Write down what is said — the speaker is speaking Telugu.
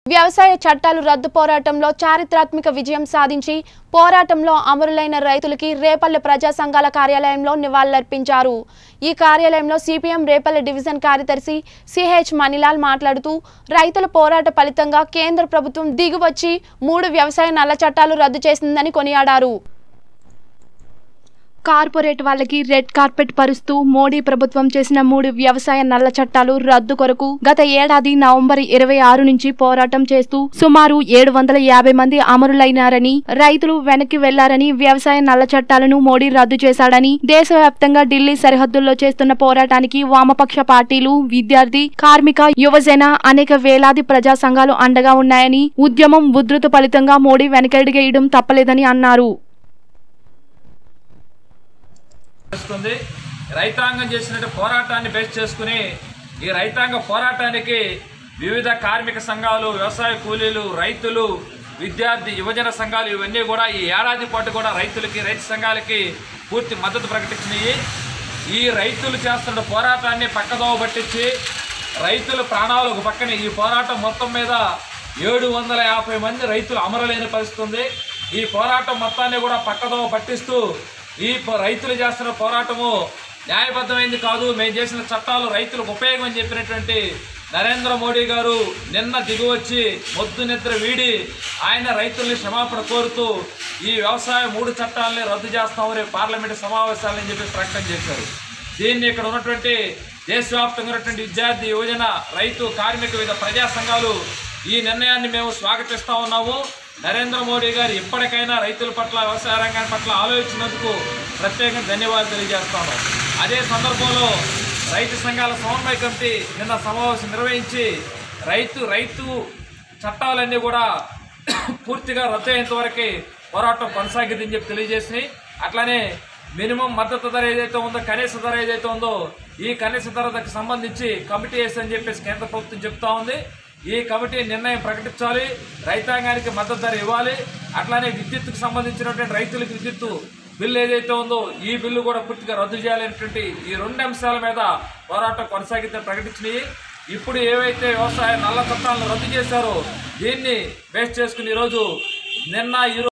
వ్యవసాయ చట్టాలు రద్దు పోరాటంలో చారిత్రాత్మక విజయం సాధించి పోరాటంలో అమరులైన రైతులకి రేపల్లె ప్రజా సంఘాల కార్యాలయంలో నివాళులర్పించారు ఈ కార్యాలయంలో సిపిఎం రేపల్లె డివిజన్ కార్యదర్శి సిహెచ్ మణిలాల్ మాట్లాడుతూ రైతుల పోరాట ఫలితంగా కేంద్ర ప్రభుత్వం దిగువచ్చి మూడు వ్యవసాయ నల్ల చట్టాలు రద్దు చేసిందని కొనియాడారు కార్పొరేట్ వాళ్ళకి రెడ్ కార్పెట్ పరుస్తూ మోడీ ప్రభుత్వం చేసిన మూడు వ్యవసాయ నల్ల చట్టాలు రద్దు కొరకు గత ఏడాది నవంబర్ ఇరవై ఆరు నుంచి పోరాటం చేస్తూ సుమారు ఏడు వందల యాభై మంది అమరులైనారని రైతులు వెనక్కి వెళ్లారని వ్యవసాయ నల్ల చట్టాలను మోడీ రద్దు చేశాడని దేశవ్యాప్తంగా ఢిల్లీ సరిహద్దుల్లో చేస్తున్న పోరాటానికి వామపక్ష పార్టీలు విద్యార్థి కార్మిక యువజన అనేక వేలాది ప్రజా సంఘాలు అండగా ఉన్నాయని ఉద్యమం ఉధృత ఫలితంగా మోడీ వెనకడిగేయడం తప్పలేదని అన్నారు చేస్తుంది రైతాంగం చేసినట్టు పోరాటాన్ని బేస్ చేసుకుని ఈ రైతాంగ పోరాటానికి వివిధ కార్మిక సంఘాలు వ్యవసాయ కూలీలు రైతులు విద్యార్థి యువజన సంఘాలు ఇవన్నీ కూడా ఈ ఏడాది పాటు కూడా రైతులకి రైతు సంఘాలకి పూర్తి మద్దతు ప్రకటించినాయి ఈ రైతులు చేస్తున్న పోరాటాన్ని పక్కదోవ పట్టించి రైతుల ప్రాణాలు ఒక పక్కన ఈ పోరాటం మొత్తం మీద ఏడు వందల యాభై మంది రైతులు అమరలేని పరిస్థితి ఉంది ఈ పోరాటం మొత్తాన్ని కూడా పక్కదోవ పట్టిస్తూ ఈ ప- రైతులు చేస్తున్న పోరాటము న్యాయబద్ధమైంది కాదు మేము చేసిన చట్టాలు రైతులకు ఉపయోగం అని చెప్పినటువంటి నరేంద్ర మోడీ గారు నిన్న దిగువచ్చి మొద్దు నిద్ర వీడి ఆయన రైతుల్ని క్షమాపణ కోరుతూ ఈ వ్యవసాయ మూడు చట్టాలని రద్దు చేస్తామని పార్లమెంటు సమావేశాలని చెప్పి ప్రకటన చేశారు దీన్ని ఇక్కడ ఉన్నటువంటి దేశవ్యాప్తంగా ఉన్నటువంటి విద్యార్థి యువజన రైతు కార్మిక వివిధ ప్రజా సంఘాలు ఈ నిర్ణయాన్ని మేము స్వాగతిస్తా ఉన్నాము నరేంద్ర మోడీ గారు ఇప్పటికైనా రైతుల పట్ల వ్యవసాయ రంగాన్ని పట్ల ఆలోచించినందుకు ప్రత్యేకంగా ధన్యవాదాలు తెలియజేస్తాను అదే సందర్భంలో రైతు సంఘాల సమన్వయ కమిటీ నిన్న సమావేశం నిర్వహించి రైతు రైతు చట్టాలన్నీ కూడా పూర్తిగా రద్దు అయ్యేంత వరకు పోరాటం కొనసాగిద్దని చెప్పి తెలియజేసినాయి అట్లానే మినిమం మద్దతు ధర ఏదైతే ఉందో కనీస ధర ఏదైతే ఉందో ఈ కనీస ధరకు సంబంధించి కమిటీ వేసని చెప్పేసి కేంద్ర ప్రభుత్వం చెప్తా ఉంది ఈ కమిటీ నిర్ణయం ప్రకటించాలి రైతాంగానికి మద్దతు ధర ఇవ్వాలి అట్లానే విద్యుత్తుకు సంబంధించినటువంటి రైతులకు విద్యుత్తు బిల్లు ఏదైతే ఉందో ఈ బిల్లు కూడా పూర్తిగా రద్దు చేయాలనేటువంటి ఈ రెండు అంశాల మీద పోరాటం కొనసాగితే ప్రకటించినాయి ఇప్పుడు ఏవైతే వ్యవసాయ నల్ల చట్టాలను రద్దు చేశారో దీన్ని బేస్ చేసుకుని ఈరోజు నిన్న ఈరోజు